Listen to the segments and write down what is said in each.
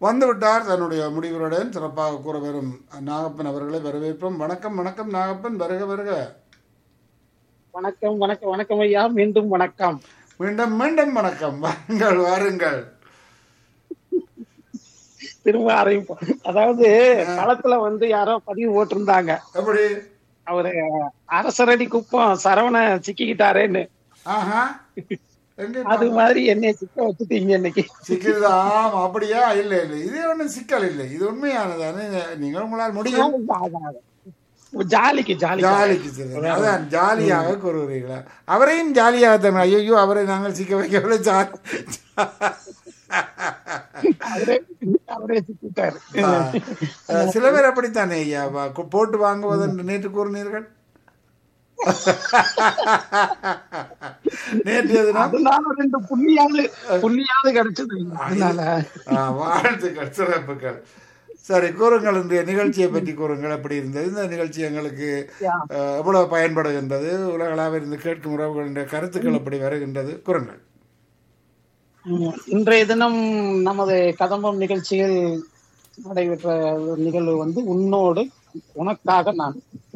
வந்துவிட்டார் தன்னுடைய முடிவுகளுடன் சிறப்பாக கூற வரும் நாகப்பன் அவர்களை வரவேற்போம் வணக்கம் வணக்கம் நாகப்பன் வருக வருக வணக்கம் வணக்கம் வணக்கம் ஐயா மீண்டும் வணக்கம் மீண்டும் மீண்டும் வணக்கம் வாருங்கள் வாருங்கள் திரும்ப ஆரம்பிப்போம் அதாவது களத்துல வந்து யாரோ பதிவு போட்டிருந்தாங்க எப்படி அவரு அரசரடி குப்பம் சரவண சிக்கிக்கிட்டாரேன்னு ஆஹா எங்க அது மாதிரி என்னைய சிக்க வச்சுட்டீங்க இன்னைக்கு சிக்கல் ஆம் அப்படியா இல்லை இல்லை இது ஒன்றும் சிக்கல் இல்லை இது உண்மையானதானே நீங்கள் உங்களால் முடியும் ஜாலிக்கு ஜாலி ஜாலிக்கு சிறந்த. அதான் ஜாலியாக கூறுகிறீர்களா அவரையும் ஜாலியாக தரும் ஐயோ அவரை நாங்கள் சிக்க வைக்கவில்லை ஜாலி அவரே அவரே சிக்கிட்டாரு அஹ், சில பேர் அப்படித்தானே ஐயா வா- கு- போட்டு வாங்குவதென்று நேற்று கூறினீர்கள் நேற்றைய தினம் அதனால ரெண்டு புள்ளியாவது புள்ளியாவது கிடைச்சது அதனால ஆ, வாழ்த்துக்கள் சிறப்புகள் சரி கூறுங்கள் இன்றைய நிகழ்ச்சியை பற்றி கூறுங்கள் எப்படி இருந்தது இந்த நிகழ்ச்சி எங்களுக்கு யா. அஹ், எவ்வளவு பயன்படுகின்றது உலகளாக இருந்து கேட்கும் உறவுகளுடைய கருத்துக்கள் எப்படி வருகின்றது கூறுங்கள் உம், இன்றைய தினம் நமது கதம்பம் நிகழ்ச்சியில் நடைபெற்ற ஒரு நிகழ்வு வந்து உன்னோடு உனக்காக நான்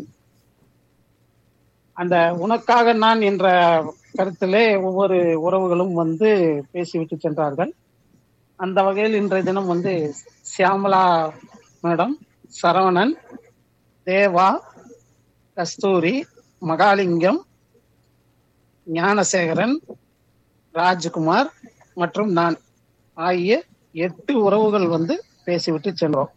அந்த உனக்காக நான் என்ற கருத்திலே ஒவ்வொரு உறவுகளும் வந்து பேசிவிட்டு சென்றார்கள் அந்த வகையில் இன்றைய தினம் வந்து சியாமலா மேடம் சரவணன் தேவா கஸ்தூரி மகாலிங்கம் ஞானசேகரன் ராஜ்குமார் மற்றும் நான் ஆகிய எட்டு உறவுகள் வந்து பேசிவிட்டு சென்றோம்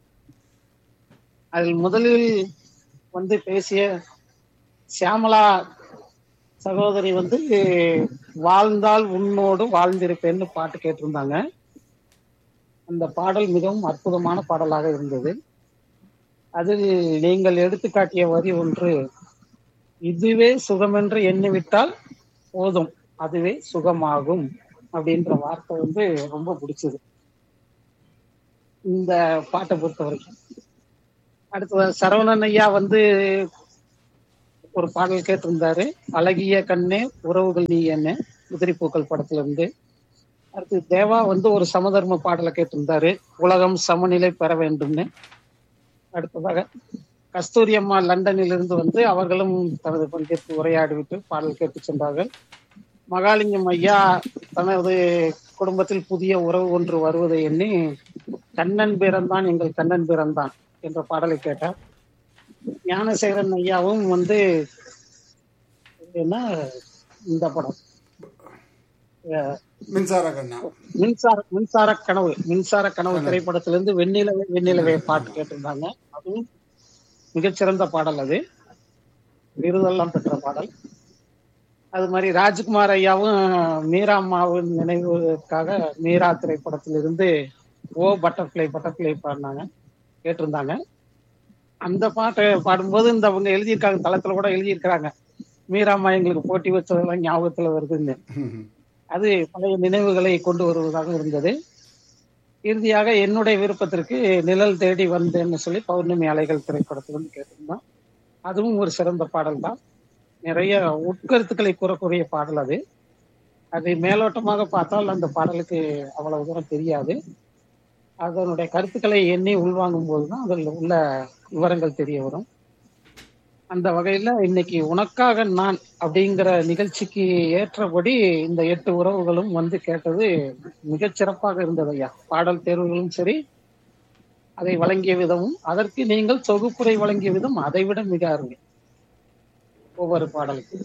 அதில் முதலில் வந்து பேசிய சியாமலா சகோதரி வந்து வாழ்ந்தால் உன்னோடு வாழ்ந்திருப்பேன்னு பாட்டு கேட்டிருந்தாங்க அந்த பாடல் மிகவும் அற்புதமான பாடலாக இருந்தது அதில் நீங்கள் எடுத்துக்காட்டிய வரி ஒன்று இதுவே சுகமென்று எண்ணிவிட்டால் போதும் அதுவே சுகமாகும் அப்படின்ற வார்த்தை வந்து ரொம்ப பிடிச்சது இந்த பாட்டை பொறுத்த வரைக்கும் அடுத்து சரவணன் ஐயா வந்து ஒரு பாடல் கேட்டிருந்தாரு அழகிய கண்ணே உறவுகள் நீ என்ன உதிரிப்பூக்கள் படத்துல இருந்து அடுத்து தேவா வந்து ஒரு சமதர்ம பாடலை கேட்டிருந்தாரு உலகம் சமநிலை பெற வேண்டும்னு அடுத்ததாக கஸ்தூரி அம்மா லண்டனில் இருந்து வந்து அவர்களும் தனது பங்கேற்பு உரையாடிவிட்டு பாடல் கேட்டு சென்றார்கள் மகாலிங்கம் ஐயா தனது குடும்பத்தில் புதிய உறவு ஒன்று வருவதை எண்ணி கண்ணன் பிறந்தான் எங்கள் கண்ணன் பிறந்தான் என்ற பாடலை கேட்டார் ஞானசேகரன் ஐயாவும் வந்து என்ன இந்த படம் அஹ், மின்சார கண்ணா மின்சார மின்சார கனவு மின்சார கனவு திரைப்படத்திலிருந்து வெண்ணிலவே வெண்ணிலவே பாட்டு கேட்டிருந்தாங்க அதுவும் மிகச்சிறந்த பாடல் அது விருதெல்லாம் பெற்ற பாடல் அது மாதிரி ராஜ்குமார் ஐயாவும் மீரா அம்மாவின் நினைவுக்காக மீரா திரைப்படத்திலிருந்து ஓ பட்டர்ஃப்ளை பட்டர்ஃப்ளை பாடினாங்க கேட்டிருந்தாங்க அந்த பாட்டை பாடும்போது இந்த அவங்க எழுதியிருக்காங்க தளத்துல கூட எழுதியிருக்கிறாங்க மீரா அம்மா எங்களுக்கு போட்டி வச்சதெல்லாம் ஞாபகத்துல வருதுன்னு அது பழைய நினைவுகளை கொண்டு வருவதாக இருந்தது இறுதியாக என்னுடைய விருப்பத்திற்கு நிழல் தேடி வந்தேன்னு சொல்லி பௌர்ணமி அலைகள் திரைப்படத்திலிருந்து கேட்டிருந்தோம் அதுவும் ஒரு சிறந்த பாடல் தான் நிறைய உட்கருத்துக்களை கூறக்கூடிய பாடல் அது அதை மேலோட்டமாக பார்த்தால் அந்த பாடலுக்கு அவ்வளவு தூரம் தெரியாது அதனுடைய கருத்துக்களை எண்ணி உள்வாங்கும் போதுதான் அதில் உள்ள விவரங்கள் தெரிய வரும் அந்த வகையில இன்னைக்கு உனக்காக நான் அப்படிங்கிற நிகழ்ச்சிக்கு ஏற்றபடி இந்த எட்டு உறவுகளும் வந்து கேட்டது மிகச் சிறப்பாக இருந்தது ஐயா பாடல் தேர்வுகளும் சரி அதை வழங்கிய விதமும் அதற்கு நீங்கள் தொகுப்புரை வழங்கிய விதம் அதைவிட மிக அருமை ஒவ்வொரு பாடலுக்கும்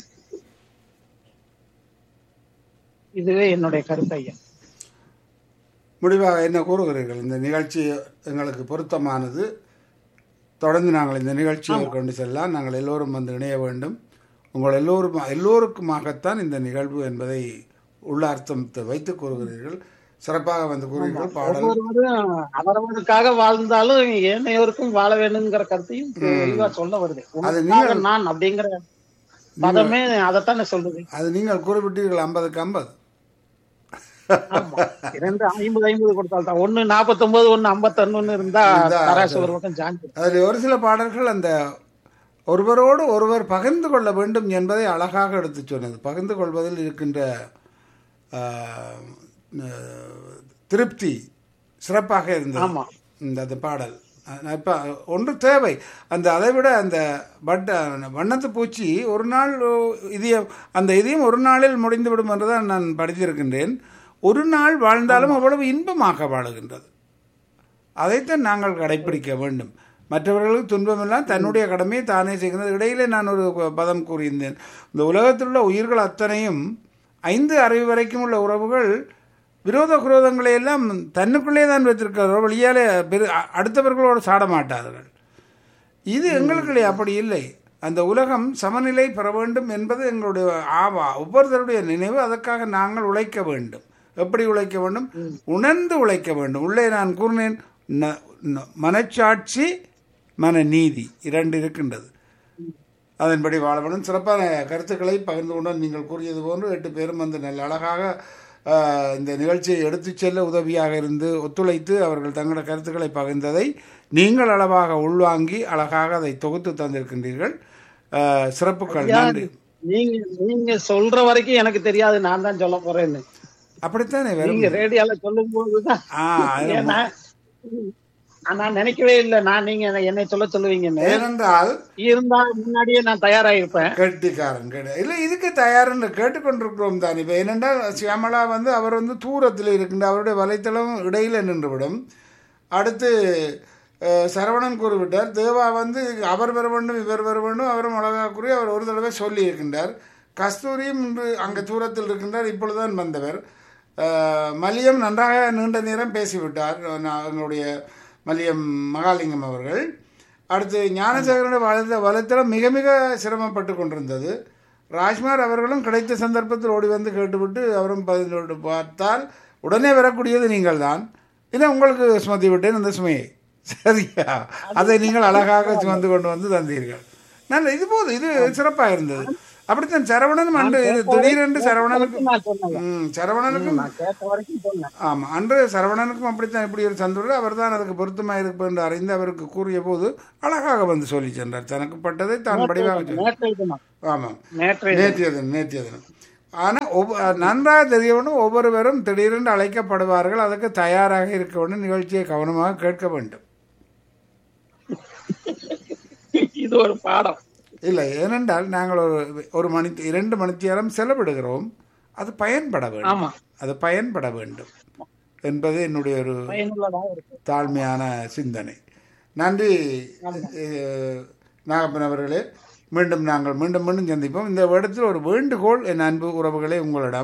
இதுவே என்னுடைய கருத்து ஐயா முடிவாக என்ன கூறுகிறீர்கள் இந்த நிகழ்ச்சி எங்களுக்கு பொருத்தமானது தொடர்ந்து நாங்கள் இந்த நிகழ்ச்சியை கொண்டு செல்லலாம் நாங்கள் எல்லோரும் வந்து இணைய வேண்டும் உங்கள் எல்லோரும் எல்லோருக்குமாகத்தான் இந்த நிகழ்வு என்பதை உள்ளார்த்தத்தை வைத்து கூறுகிறீர்கள் சிறப்பாக வந்து கூறுகிறீர்கள் பாடல் ஒவ்வொருவரும் அவரவருக்காக வாழ்ந்தாலும் ஏனையோருக்கும் வாழ வேணுங்கிற கருத்தையும் தெளிவா சொல்ல வருது அது உனக்காக நான் அப்படிங்கிற பதமே அதைத்தானே சொல்லுது அது நீங்கள் குறிப்பிட்டீர்கள் ஐம்பதுக்கு ஐம்பது ஆமா. இரண்டு ஐம்பது ஐம்பது கொடுத்தால்தான் ஒண்ணு நாற்பத்தொன்பது ஒண்ணு ஐம்பத்தொன்னு இருந்தா இருந்தா தராசு ஒரு பக்கம் ஜாஞ்சி அதில் ஒரு சில பாடல்கள் அந்த ஒருவரோடு ஒருவர் பகிர்ந்து கொள்ள வேண்டும் என்பதை அழகாக எடுத்துச் சொன்னது பகிர்ந்து கொள்வதில் இருக்கின்ற ஆஹ், ஆஹ், திருப்தி சிறப்பாக இருந்தது ஆமா இந்த அந்த பாடல் அஹ் இப்ப ஒன்று தேவை அந்த அதை விட அந்த பட் வண்ணத்து பூச்சி ஒரு நாள் இதயம் அந்த இதயம் ஒரு நாளில் முடிந்துவிடும் என்றுதான் நான் படித்திருக்கின்றேன் ஒரு நாள் வாழ்ந்தாலும் அவ்வளவு இன்பமாக வாழுகின்றது அதைத்தான் நாங்கள் கடைப்பிடிக்க வேண்டும் மற்றவர்களுக்கு துன்பமெல்லாம் தன்னுடைய கடமையை தானே செய்கிறது இடையிலே நான் ஒரு பதம் கூறியிருந்தேன் இந்த உலகத்தில் உள்ள உயிர்கள் அத்தனையும் ஐந்து அறிவு வரைக்கும் உள்ள உறவுகள் விரோத குரோதங்களை எல்லாம் தன்னுக்குள்ளே தான் வைத்திருக்கிறார்கள் வெளியாலே பெரு அ- அடுத்தவர்களோடு சாட மாட்டார்கள் இது எங்களுக்குள்ளே அப்படி இல்லை அந்த உலகம் சமநிலை பெற வேண்டும் என்பது எங்களுடைய ஆவா ஒவ்வொருத்தருடைய நினைவு அதற்காக நாங்கள் உழைக்க வேண்டும் எப்படி உழைக்க வேண்டும் உணர்ந்து உழைக்க வேண்டும் உள்ளே நான் கூறினேன் ந- ந- மனச்சாட்சி மனநீதி இரண்டு இருக்கின்றது அதன்படி வாழ வேண்டும் சிறப்பான கருத்துக்களை பகிர்ந்து கொண்டு நீங்கள் கூறியது போன்று எட்டு பேரும் வந்து நல்ல அழகாக ஆஹ், இந்த நிகழ்ச்சியை எடுத்துச் செல்ல உதவியாக இருந்து ஒத்துழைத்து அவர்கள் தங்களோட கருத்துக்களை பகிர்ந்ததை நீங்கள் அளவாக உள்வாங்கி அழகாக அதை தொகுத்து தந்திருக்கின்றீர்கள் ஆஹ், சிறப்புகள் நன்றி நீங்க நீங்க சொல்ற வரைக்கும் எனக்கு தெரியாது நான் தான் சொல்ல போறேன்னு அப்படித்தானே வரும் நீங்க ரேடியோல சொல்லும் போதுதான் ஆ, அது ஏன்னா நான் நினைக்கவே இல்லை நான் நீங்க என்னை சொல்ல சொல்லுவீங்கன்னு ஏனென்றால் இருந்தா முன்னாடியே நான் தயாராயிருப்பேன் கெட்டிக்காரன் கிடையாது இல்லை இதுக்கு தயாருன்னு கேட்டுக்கொண்டிருக்கிறோம் தான் இப்போ ஏனென்றால் சியாமலா வந்து அவர் வந்து தூரத்தில் இருக்கின்ற அவருடைய வலைத்தளம் இடையில் நின்றுவிடும் அடுத்து அஹ், சரவணன் கூறிவிட்டார் தேவா வந்து அவர் வர வேண்டும் இவர் வர வேண்டும் அவரும் அழகா கூறி அவர் ஒரு தடவை சொல்லி இருக்கின்றார் கஸ்தூரியும் இன்று அங்கே தூரத்தில் இருக்கின்றார் இப்பொழுதுதான் வந்தவர் அஹ், மலியம் நன்றாக நீண்ட நேரம் பேசிவிட்டார் நான் எங்களுடைய மலியம் மகாலிங்கம் அவர்கள் அடுத்து ஞானசேகரனுடைய வளர்த்த வளர்த்தலம் மிக மிக சிரமப்பட்டு கொண்டிருந்தது ராஜ்குமார் அவர்களும் கிடைத்த சந்தர்ப்பத்தில் ஓடி வந்து கேட்டுவிட்டு அவரும் பதிலோடு பார்த்தால் உடனே வரக்கூடியது நீங்கள் தான் இதை உங்களுக்கு சுமத்தி விட்டேன் இந்த சுமையை சரியா அதை நீங்கள் அழகாக சுமந்து கொண்டு வந்து தந்தீர்கள் நல்ல இது போதும் இது சிறப்பாக இருந்தது அப்படித்தான் சரவணனும் அன்று இது திடீரென்று சரவணனுக்கும் நான் சொன்னேன் ம், சரவணனுக்கும் நான் கேட்ட வரைக்கும் சொன்னேன் ஆமாம் அன்று சரவணனுக்கும் அப்படித்தான் இப்படி ஒரு சந்தோஷம் அவர் தான் அதுக்கு பொருத்தமாக இருப்பது என்று அறிந்து அவருக்கு கூறிய போது அழகாக வந்து சொல்லி சென்றார் தனக்கு பட்டதை தான் படிவாக சொன்னார் நேற்றைய தினம் ஆமாம் நேற்றைய நேற்றைய தினம் நேற்றைய தினம் ஆனால் ஒவ்வொ நன்றாக தெரிய வேண்டும் ஒவ்வொருவரும் திடீரென்று அழைக்கப்படுவார்கள் அதுக்கு தயாராக இருக்க வேண்டும் நிகழ்ச்சியை கவனமாக கேட்க வேண்டும் இது ஒரு பாடம் இல்லை ஏனென்றால் நாங்கள் ஒரு ஒரு மணி இரண்டு மணித்தியாலம் செலவிடுகிறோம் அது பயன்பட வேண்டும் ஆமா அது பயன்பட வேண்டும் என்பது என்னுடைய ஒரு பயனுள்ளதா இருக்கு தாழ்மையான சிந்தனை நன்றி அஹ், நாகப்பன் அவர்களே மீண்டும் நாங்கள் மீண்டும் மீண்டும் சந்திப்போம் இந்த இடத்தில் ஒரு வேண்டுகோள் என் அன்பு உறவுகளே உங்களிடம்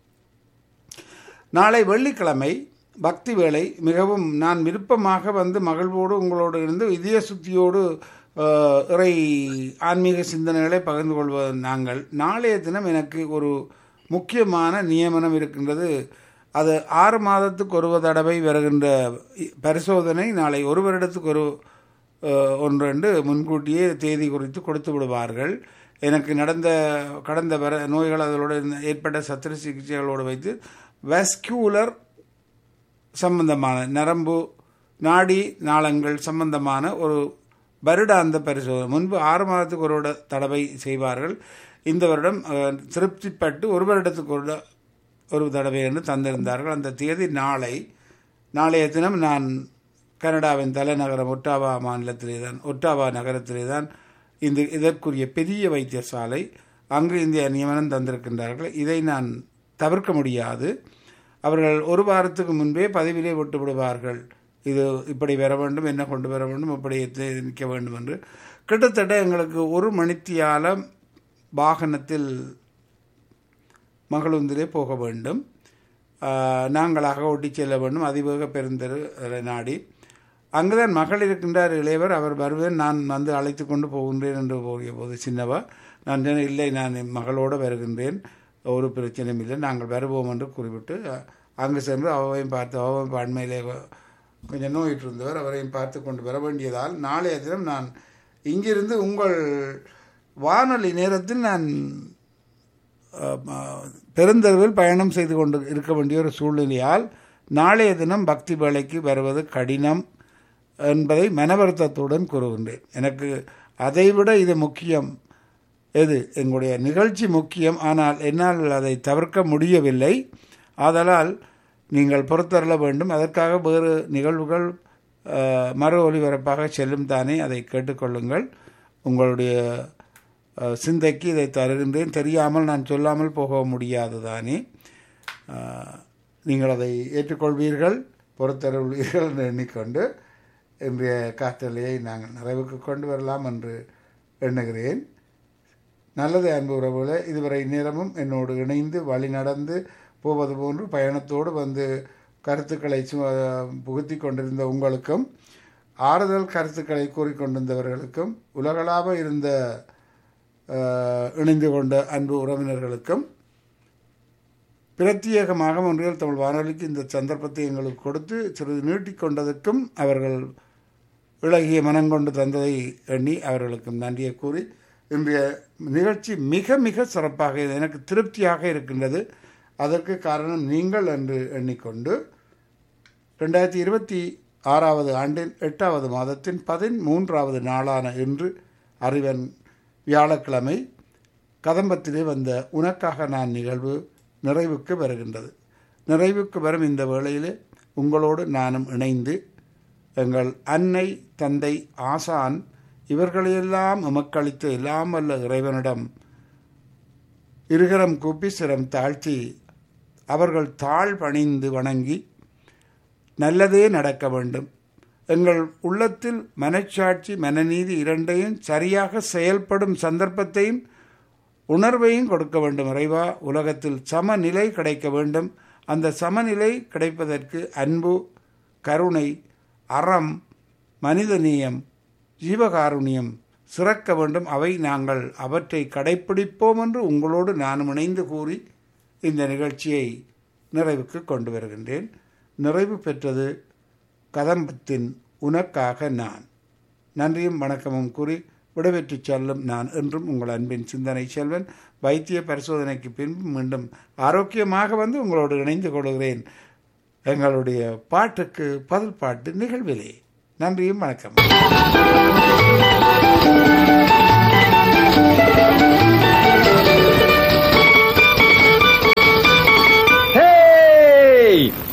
நாளை வெள்ளிக்கிழமை பக்தி வேளை மிகவும் நான் விருப்பமாக வந்து மகிழ்வோடு உங்களோடு இருந்து இதய சுத்தியோடு அஹ், இறை ஆன்மீக சிந்தனைகளை பகிர்ந்து கொள்வது நாங்கள் நாளைய தினம் எனக்கு ஒரு முக்கியமான நியமனம் இருக்கின்றது அது ஆறு மாதத்துக்கு ஒரு தடவை வருகின்ற பரிசோதனை நாளை ஒரு வருடத்துக்கு ஒரு அஹ், ஒன்றெண்டு முன்கூட்டியே தேதி குறித்து கொடுத்து விடுவார்கள் எனக்கு நடந்த கடந்த வர நோய்கள் அதோடு ஏற்பட்ட சத்திர சிகிச்சைகளோடு வைத்து வெஸ்கியூலர் சம்பந்தமான நரம்பு நாடி நாளங்கள் சம்பந்தமான ஒரு வருடாந்த பரிசோதனை முன்பு ஆறு மாதத்துக்கு ஒரு ட- தடவை செய்வார்கள் இந்த வருடம் அஹ், திருப்திப்பட்டு ஒரு வருடத்துக்கு ஒரு ட- ஒரு தடவை என்று தந்திருந்தார்கள் அந்த தேதி நாளை நாளைய தினம் நான் கனடாவின் தலைநகரம் ஒட்டாவா மாநிலத்திலே தான் ஒட்டாவா நகரத்திலே தான் இந்த இதற்குரிய பெரிய வைத்தியசாலை அங்கு இந்திய நியமனம் தந்திருக்கின்றார்கள் இதை நான் தவிர்க்க முடியாது அவர்கள் ஒரு வாரத்துக்கு முன்பே பதிவிலே விட்டு விடுவார்கள் இது இப்படி வர வேண்டும் என்ன கொண்டு வர வேண்டும் இப்படி நிற்க வேண்டும் என்று கிட்டத்தட்ட எங்களுக்கு ஒரு மணித்தியாலம் வாகனத்தில் மகளுந்திலே போக வேண்டும் ஆஹ், நாங்களாக ஓட்டி செல்ல வேண்டும் அதிவேக பெருந்தெரு அதை நாடி அங்குதான் மகள் இருக்கின்றார் இளையவர் அவர் வருவேன் நான் வந்து அழைத்து கொண்டு போகின்றேன் என்று கூறிய போது சின்னவா நான் சொன்னேன், இல்லை நான் என் மகளோடு வருகின்றேன் ஒரு பிரச்சனையும் இல்லை நாங்கள் வருவோம் என்று கூறிவிட்டு அஹ், அங்கு சென்று அவையும் பார்த்து அவையும் அண்மையிலே கொஞ்சம் நோயிட்டு இருந்தவர் அவரையும் பார்த்து கொண்டு வர வேண்டியதால் நாளைய தினம் நான் இங்கிருந்து உங்கள் வானொலி நேரத்தில் நான் அஹ், பெருந்தெருவில் பயணம் செய்து கொண்டு இருக்க வேண்டிய ஒரு சூழ்நிலையால் நாளைய தினம் பக்தி வேலைக்கு வருவது கடினம் என்பதை மனவருத்தத்துடன் கூறுகின்றேன் எனக்கு அதைவிட இது முக்கியம் எது எங்களுடைய நிகழ்ச்சி முக்கியம் ஆனால் என்னால் அதை தவிர்க்க முடியவில்லை ஆதலால் நீங்கள் பொறுத்தருள வேண்டும் அதற்காக வேறு நிகழ்வுகள் அஹ், மறு ஒலிபரப்பாக செல்லும் தானே அதை கேட்டுக்கொள்ளுங்கள் உங்களுடைய அஹ், சிந்தைக்கு இதை தருகின்றேன் தெரியாமல் நான் சொல்லாமல் போக முடியாது தானே அஹ், நீங்கள் அதை ஏற்றுக்கொள்வீர்கள் பொறுத்தருள்வீர்கள் என்று எண்ணிக்கொண்டு இன்றைய காற்றலையை நாங்கள் நிறைவுக்கு கொண்டு வரலாம் என்று எண்ணுகிறேன் நல்லது அன்பு உறவுகளே இதுவரை நேரமும் என்னோடு இணைந்து வழி நடந்து போவது போன்று பயணத்தோடு வந்து கருத்துக்களை சு- புகுத்தி கொண்டிருந்த உங்களுக்கும் ஆறுதல் கருத்துக்களை கூறிக்கொண்டிருந்தவர்களுக்கும் உலகளாவ இருந்த அஹ், இணைந்து கொண்ட அன்பு உறவினர்களுக்கும் பிரத்யேகமாக ஒன்றியல் தமிழ் வானொலிக்கு இந்த சந்தர்ப்பத்தை எங்களுக்கு கொடுத்து சிறிது நீட்டிக்கொண்டதற்கும் அவர்கள் இளகிய மனங்கொண்டு தந்ததை எண்ணி அவர்களுக்கும் நன்றியை கூறி இன்றைய நிகழ்ச்சி மிக மிக சிறப்பாக இது எனக்கு திருப்தியாக இருக்கின்றது அதற்கு காரணம் நீங்கள் என்று எண்ணிக்கொண்டு ரெண்டாயிரத்தி இருபத்தி ஆறாவது ஆண்டின் எட்டாவது மாதத்தின் பதிமூன்றாவது நாளான இன்று அறிவன் வியாழக்கிழமை கதம்பத்திலே வந்த உனக்காக நான் நிகழ்வு நிறைவுக்கு வருகின்றது நிறைவுக்கு வரும் இந்த வேளையிலே உங்களோடு நானும் இணைந்து எங்கள் அன்னை தந்தை ஆசான் இவர்களையெல்லாம் எமக்களித்து எல்லாம் வல்ல இறைவனிடம் இருகரம் கூப்பி சிரம் தாழ்த்தி அவர்கள் தாழ் பணிந்து வணங்கி நல்லதே நடக்க வேண்டும் எங்கள் உள்ளத்தில் மனச்சாட்சி மனநீதி இரண்டையும் சரியாக செயல்படும் சந்தர்ப்பத்தையும் உணர்வையும் கொடுக்க வேண்டும் இறைவா உலகத்தில் சமநிலை கிடைக்க வேண்டும் அந்த சமநிலை கிடைப்பதற்கு அன்பு கருணை அறம் மனிதநேயம் ஜீவகாருண்யம் சிறக்க வேண்டும் அவை நாங்கள் அவற்றை கடைப்பிடிப்போம் என்று உங்களோடு நானும் இணைந்து கூறி இந்த நிகழ்ச்சியை நிறைவுக்கு கொண்டு வருகின்றேன் நிறைவு பெற்றது கதம்பத்தின் உனக்காக நான் நன்றியும் வணக்கமும் கூறி விடைபெற்று செல்லும் நான் என்றும் உங்கள் அன்பின் சிந்தனை செல்வன் வைத்திய பரிசோதனைக்கு பின்பு மீண்டும் ஆரோக்கியமாக வந்து உங்களோடு இணைந்து கொள்கிறேன் எங்களுடைய பாட்டுக்கு பதில் பாட்டு நிகழ்விலே நன்றியும் வணக்கம்